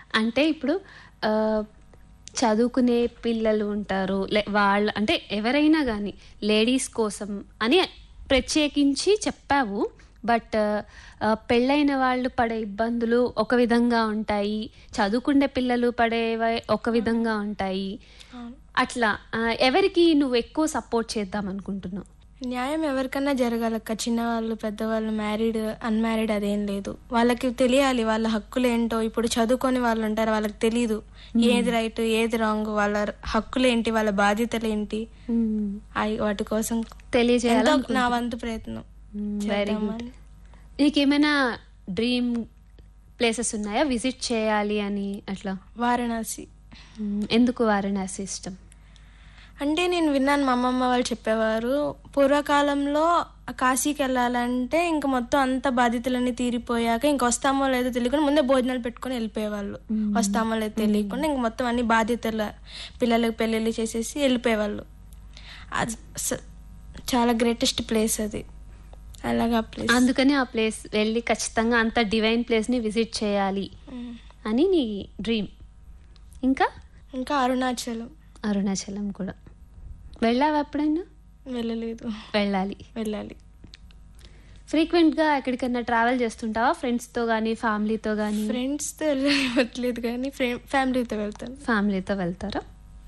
అంటే ఇప్పుడు ఆ, చదువుకునే పిల్లలు ఉంటారు లే వాళ్ళ అంటే ఎవరైనా కానీ లేడీస్ కోసం అని ప్రత్యేకించి చెప్పావు బట్ ఆ, పెళ్ళైన వాళ్ళు పడే ఇబ్బందులు ఒక విధంగా ఉంటాయి చదువుకునే పిల్లలు పడేవి ఒక విధంగా ఉంటాయి అట్లా ఆ, ఎవరికి నువ్వు ఎక్కువ సపోర్ట్ చేద్దాం అనుకుంటున్నావు న్యాయం ఎవరికన్నా జరగాలక్క చిన్నవాళ్ళు పెద్దవాళ్ళు మ్యారీడ్ అన్మ్యారీడ్ అదేం లేదు వాళ్ళకి తెలియాలి వాళ్ళ హక్కులు ఏంటో ఇప్పుడు చదువుకొని వాళ్ళు ఉంటారు వాళ్ళకి తెలియదు ఏది రైట్ ఏది రాంగ్ వాళ్ళ హక్కులు ఏంటి వాళ్ళ బాధ్యతలు ఏంటి అయి వాటి కోసం తెలియజేయాలి ఎంతో నా వంతు ప్రయత్నం వెరీ గుడ్ చేద్దామని. నీకేమైనా డ్రీమ్ ప్లేసెస్ ఉన్నాయా విజిట్ చేయాలి అని అట్లా వారణాసి మ్మ్. ఎందుకు వారణాసి ఇష్టం అంటే నేను విన్నాను మా అమ్మమ్మ వాళ్ళు చెప్పేవారు పూర్వకాలంలో కాశీకి వెళ్ళాలంటే ఇంక మొత్తం అంత బాధ్యతలన్నీ తీరిపోయాక ఇంక వస్తామో లేదో తెలియకుండా ముందే భోజనాలు పెట్టుకొని వెళ్ళిపోయేవాళ్ళు వస్తామో లేదో తెలియకుండా ఇంక మొత్తం అన్ని బాధ్యతలు పిల్లలకు పెళ్ళిళ్ళు చేసేసి వెళ్ళిపోయేవాళ్ళు అది స- చాలా గ్రేటెస్ట్ ప్లేస్ అది అలాగా ప్లేస్ అందుకని ఆ ప్లేస్ వెళ్ళి ఖచ్చితంగా అంత డివైన్ ప్లేస్ని విజిట్ చేయాలి అని నీ డ్రీమ్ ఇంకా ఇంకా అరుణాచలం అరుణాచలం కూడా వెళ్ళావా ఎప్పుడైనా వెళ్ళలేదు వెళ్ళాలి వెళ్ళాలి ఫ్రీక్వెంట్గా ఎక్కడికైనా ట్రావెల్ చేస్తుంటావా ఫ్రెండ్స్తో కానీ ఫ్యామిలీతో కానీ ఫ్రెండ్స్తో వెళ్ళలేదు కానీ ఫ్రెండ్ ఫ్యామిలీతో వెళ్తాను ఫ్యామిలీతో వెళ్తారా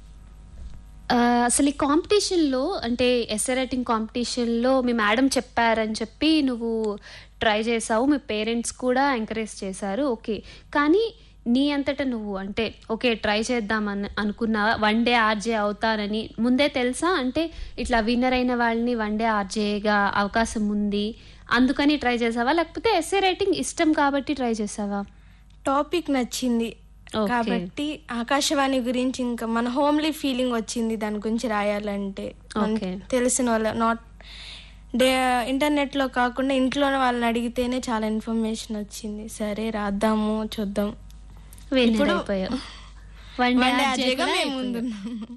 ఆ, అసలు ఈ కాంపిటీషన్లో అంటే ఎస్ఏ రైటింగ్ కాంపిటీషన్లో మీ మేడం చెప్పారని చెప్పి నువ్వు ట్రై చేసావు మీ పేరెంట్స్ కూడా ఎంకరేజ్ చేశారు ఓకే కానీ నీ అంతటా నువ్వు అంటే ఓకే ట్రై చేద్దామని అనుకున్నావా వన్ డే ఆర్జే అవుతానని ముందే తెలుసా అంటే ఇట్లా విన్నర్ అయిన వాళ్ళని వన్ డే ఆర్జేగా అవకాశం ఉంది అందుకని ట్రై చేసావా లేకపోతే ఎస్ఏ రైటింగ్ ఇష్టం కాబట్టి ట్రై చేసావా టాపిక్ నచ్చింది Okay. కాబట్టి ఆకాశవాణి గురించి ఇంకా మన హోమ్లీ ఫీలింగ్ వచ్చింది దాని గురించి రాయాలంటే మన Okay. తెలిసిన వాళ్ళ నాట్ డే ఇంటర్నెట్ లో కాకుండా ఇంట్లోనే వాళ్ళని అడిగితేనే చాలా ఇన్ఫర్మేషన్ వచ్చింది సరే రాద్దాము చూద్దాం విన్నర్ ఇప్పుడు అయిపోయావు one day One day RJ ఆర్జేగా కూడా మేము అయిపోయావు. ముందున్నాము.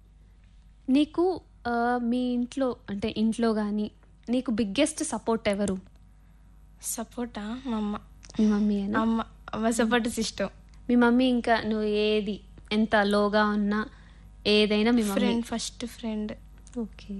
నీకు ఆ, మీ ఇంట్లో అంటే ఇంట్లో కానీ నీకు బిగ్గెస్ట్ సపోర్ట్ ఎవరు సపోర్టా మా అమ్మ మీ మమ్మీ అని అమ్మ అమ్మ సపోర్ట్ సిస్టమ్ మీ మమ్మీ ఇంకా నువ్వు ఏది ఎంత లోగా ఉన్నా ఏదైనా మీ mummy friend first friend okay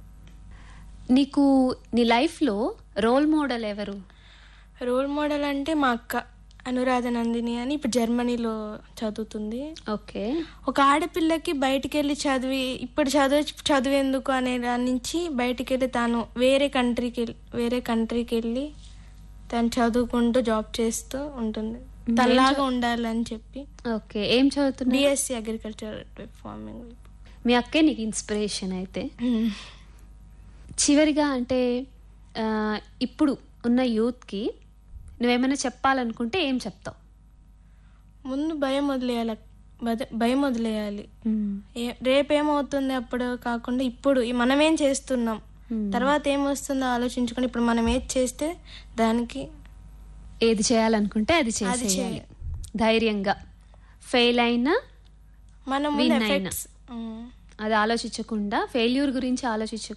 నీకు నీ లైఫ్లో రోల్ మోడల్ ఎవరు రోల్ మోడల్ అంటే మా అక్క అనురాధ నందిని అని ఇప్పుడు జర్మనీలో చదువుతుంది ఓకే ఒక ఆడపిల్లకి బయటికి వెళ్ళి చదివి ఇప్పుడు చదువు చదివేందుకు అనే దాని నుంచి బయటికి వెళ్ళి తాను వేరే కంట్రీకి వెళ్ళి వేరే కంట్రీకి వెళ్ళి తను చదువుకుంటూ జాబ్ చేస్తూ ఉంటుంది తనలాగా ఉండాలని చెప్పి ఓకే ఏం చదువుతున్నా బిఎస్సి అగ్రికల్చర్ ఫార్మింగ్ మీ అక్కే నీకు ఇన్స్పిరేషన్ అయితే చివరిగా అంటే ఆ, ఇప్పుడు ఉన్న యూత్కి నువ్వేమైనా చెప్పాలనుకుంటే ఏం చెప్తావు ముందు భయం వదిలేయాలి బద- భయం వదిలేయాలి ఏ- రేపేమవుతుంది అప్పుడు కాకుండా ఇప్పుడు ఈ మనమేం చేస్తున్నాం తర్వాత ఏమొస్తుందో ఆలోచించుకొని ఇప్పుడు మనం ఏది చేస్తే దానికి ఏది చేయాలనుకుంటే అది చేసేయాలి ధైర్యంగా ఫెయిల్ అయినా మనం Win ముందు అయినా. ఎఫెక్ట్స్ అది ఆలోచించకుండా ఫెయిల్యూర్ గురించి ఆలోచించకుండా